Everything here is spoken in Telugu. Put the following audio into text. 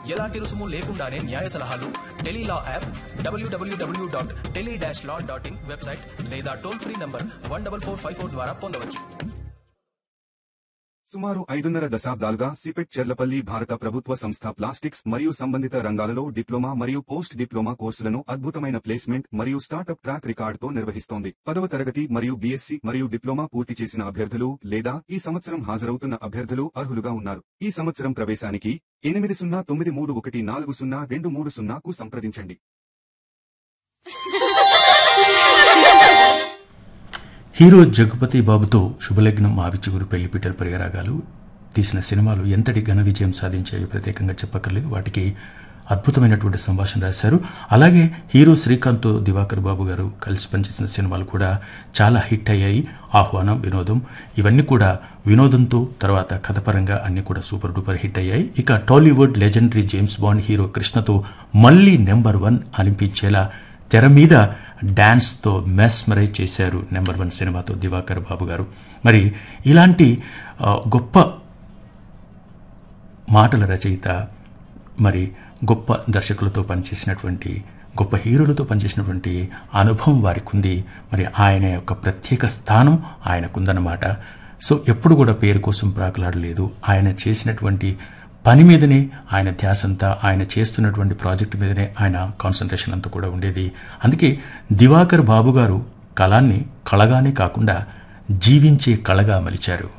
ఎలాంటి రుసుము లేకుండానే న్యాయ సలహాలు tele law app WWW dot tele dash law dot in website లేదా toll free number one double four five four ద్వారా పొందవచ్చు సుమారు ఐదున్నర దశాబ్దాలుగా సిపెట్ చెర్లపల్లి భారత ప్రభుత్వ సంస్థ ప్లాస్టిక్స్ మరియు సంబంధిత రంగాలలో డిప్లొమా మరియు పోస్ట్ డిప్లొమా కోర్సులను అద్భుతమైన ప్లేస్మెంట్ మరియు స్టార్టప్ ట్రాక్ రికార్డుతో నిర్వహిస్తోంది పదవ తరగతి మరియు బీఎస్సీ మరియు డిప్లొమా పూర్తి చేసిన అభ్యర్థులు లేదా ఈ సంవత్సరం హాజరవుతున్న అభ్యర్థులు అర్హులుగా ఉన్నారు ఈ సంవత్సరం ప్రవేశానికి ఎనిమిది సున్నా తొమ్మిది మూడు ఒకటి నాలుగు సున్నా రెండు మూడు సున్నాకు సంప్రదించండి హీరో జగపతి బాబుతో శుభలగ్నం ఆవిచిగురు పెళ్లి పీటర్ పరిగరాగాలు తీసిన సినిమాలు ఎంతటి ఘన విజయం సాధించాయో ప్రత్యేకంగా చెప్పక్కర్లేదు వాటికి అద్భుతమైనటువంటి సంభాషణ రాశారు అలాగే హీరో శ్రీకాంత్ దివాకర్ బాబు గారు కలిసి పనిచేసిన సినిమాలు కూడా చాలా హిట్ అయ్యాయి ఆహ్వానం వినోదం ఇవన్నీ కూడా వినోదంతో తర్వాత కథపరంగా అన్ని కూడా సూపర్ డూపర్ హిట్ అయ్యాయి ఇక Tollywood legendary James Bond hero కృష్ణతో మళ్ళీ నెంబర్ వన్ అనిపించేలా తెర మీద డాన్స్తో మెస్మరైజ్ చేశారు నెంబర్ వన్ సినిమాతో దివాకర్ బాబు గారు మరి ఇలాంటి ఆ, గొప్ప మాటల రచయిత మరి గొప్ప దర్శకులతో పనిచేసినటువంటి గొప్ప హీరోలతో పనిచేసినటువంటి అనుభవం వారికి ఉంది మరి ఆయన యొక్క ప్రత్యేక స్థానం ఆయనకుందన్నమాట సో ఎప్పుడు కూడా పేరు కోసం ప్రాకులాడలేదు ఆయన చేసినటువంటి పని మీదనే ఆయన ధ్యాస అంతా ఆయన చేస్తున్నటువంటి ప్రాజెక్టు మీదనే ఆయన కాన్సన్ట్రేషన్ అంతా కూడా ఉండేది అందుకే దివాకర్ బాబు గారు కళాన్ని కళగానే కాకుండా జీవించే కళగా మలిచారు